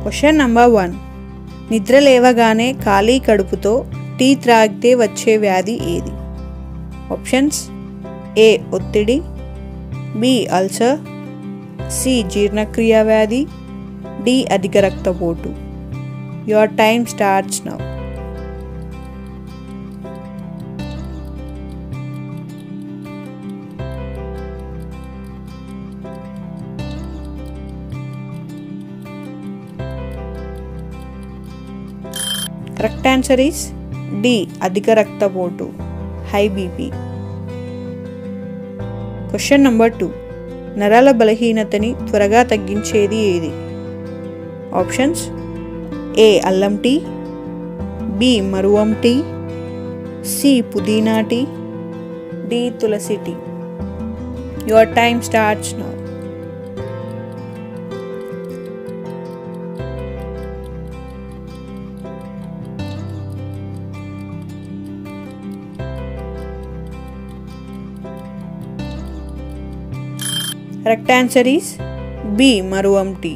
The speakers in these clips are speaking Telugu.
క్వశ్చన్ నంబర్ వన్ నిద్ర లేవగానే ఖాళీ కడుపుతో టీ త్రాగితే వచ్చే వ్యాధి ఏది ఆప్షన్స్ ఏ ఒత్తిడి బి అల్సర్ సి జీర్ణక్రియ వ్యాధి డి అధిక రక్తపోటు your time starts now correct answer is D అధిక రక్తపోటు high BP question number two నరాల బలహీనతని త్వరగా తగ్గించేది ఏది ఆప్షన్స్ ఏ అల్లం టీ బి మరువం టీ సి పుదీనా టీ డి తులసి tea your time starts now correct answer is B మరువం టీ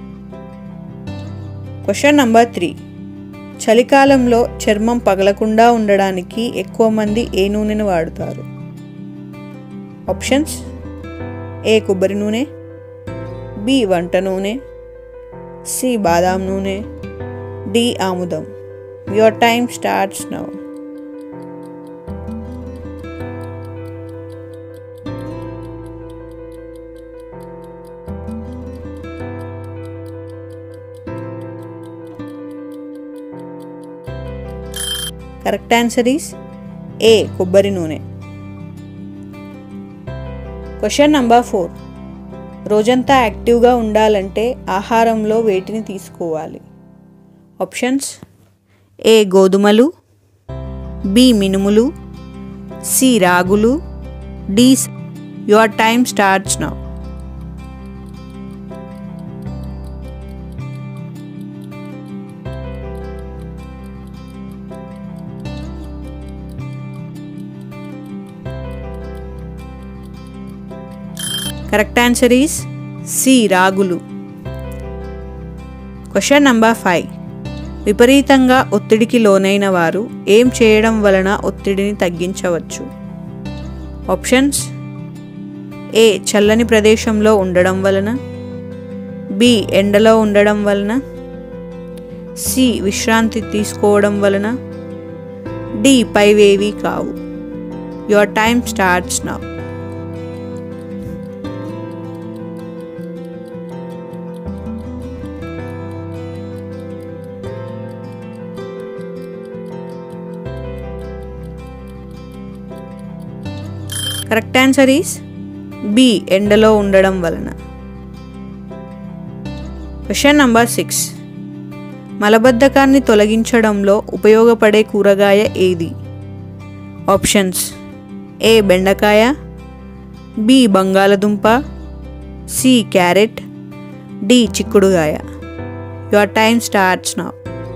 క్వశ్చన్ నంబర్ త్రీ చలికాలంలో చర్మం పగలకుండా ఉండడానికి ఎక్కువ మంది ఏ నూనెను వాడుతారు ఆప్షన్స్ ఏ కొబ్బరి నూనె బి వంట నూనె సి బాదాం నూనె డి ఆముదం your time starts now correct answer is A కొబ్బరి నూనె క్వశ్చన్ నంబర్ ఫోర్ రోజంతా యాక్టివ్గా ఉండాలంటే ఆహారంలో వేటిని తీసుకోవాలి ఆప్షన్స్ ఏ గోధుమలు బి మినుములు సి రాగులు D your time starts now correct answer is C రాగులు క్వశ్చన్ నంబర్ ఫైవ్ విపరీతంగా ఒత్తిడికి లోనైన వారు ఏం చేయడం వలన ఒత్తిడిని తగ్గించవచ్చు ఆప్షన్స్ ఏ చల్లని ప్రదేశంలో ఉండడం వలన బి ఎండలో ఉండడం వలన సి విశ్రాంతి తీసుకోవడం వలన డి పైవేవి కావు your time starts now correct answer is B ఎండలో ఉండడం వలన క్వశ్చన్ నంబర్ సిక్స్ మలబద్ధకాన్ని తొలగించడంలో ఉపయోగపడే కూరగాయ ఏది ఆప్షన్స్ ఏ బెండకాయ బి బంగాళదుంప సి క్యారెట్ డి చిక్కుడుగాయ your time starts now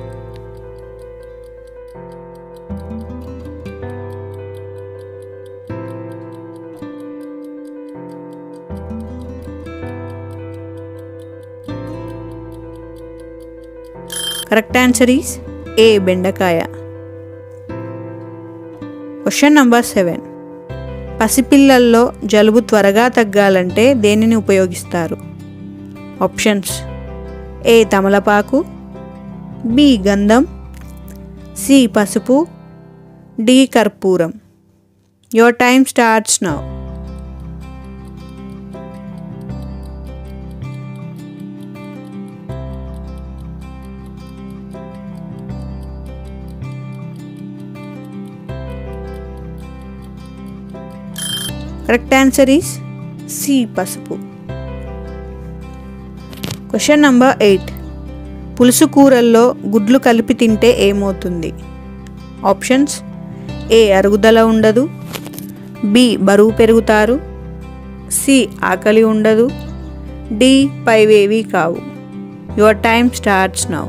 correct answer is A బెండకాయ క్వశ్చన్ నంబర్ సెవెన్ పసిపిల్లల్లో జలుబు త్వరగా తగ్గాలంటే దేనిని ఉపయోగిస్తారు ఆప్షన్స్ ఏ తమలపాకు బి గంధం సి పసుపు డి కర్పూరం your time starts now correct answer is C పసుపు క్వశ్చన్ నంబర్ ఎయిట్ పులుసు కూరల్లో గుడ్లు కలిపి తింటే ఏమవుతుంది ఆప్షన్స్ ఏ అరుగుదల ఉండదు బి బరువు పెరుగుతారు సి ఆకలి ఉండదు డి పైవేవి కావు your time starts now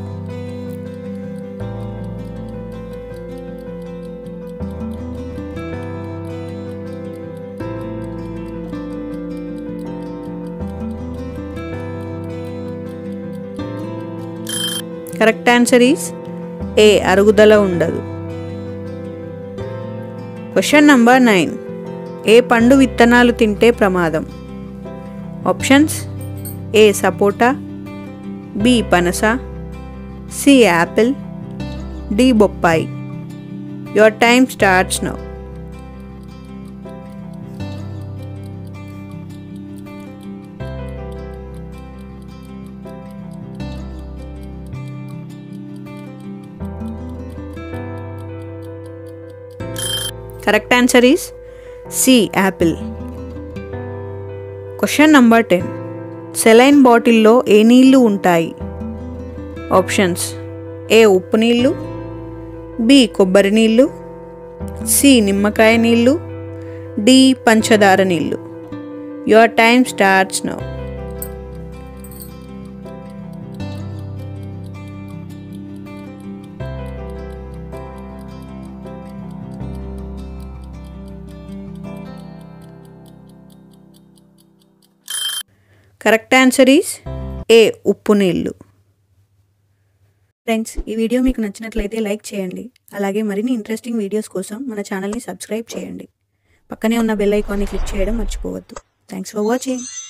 correct answer is A అరుగుదల ఉండదు క్వశ్చన్ నంబర్ నైన్ ఏ పండు విత్తనాలు తింటే ప్రమాదం ఆప్షన్స్ ఏ సపోటా బి పనస సి యాపిల్ డి బొప్పాయి your time starts now correct answer is C apple question number ten saline బాటిల్లో ఏ నీళ్లు ఉంటాయి ఆప్షన్స్ ఏ ఉప్పు నీళ్ళు బి కొబ్బరి నీళ్ళు సి నిమ్మకాయ నీళ్ళు డి పంచదార నీళ్ళు your time starts now correct answer is A ఉప్పు నీళ్ళు ఫ్రెండ్స్ ఈ వీడియో మీకు నచ్చినట్లయితే లైక్ చేయండి అలాగే మరిన్ని ఇంట్రెస్టింగ్ వీడియోస్ కోసం మన ఛానల్ని సబ్స్క్రైబ్ చేయండి పక్కనే ఉన్న బెల్ ఐకాన్ని క్లిక్ చేయడం మర్చిపోవద్దు థ్యాంక్స్ ఫర్ వాచింగ్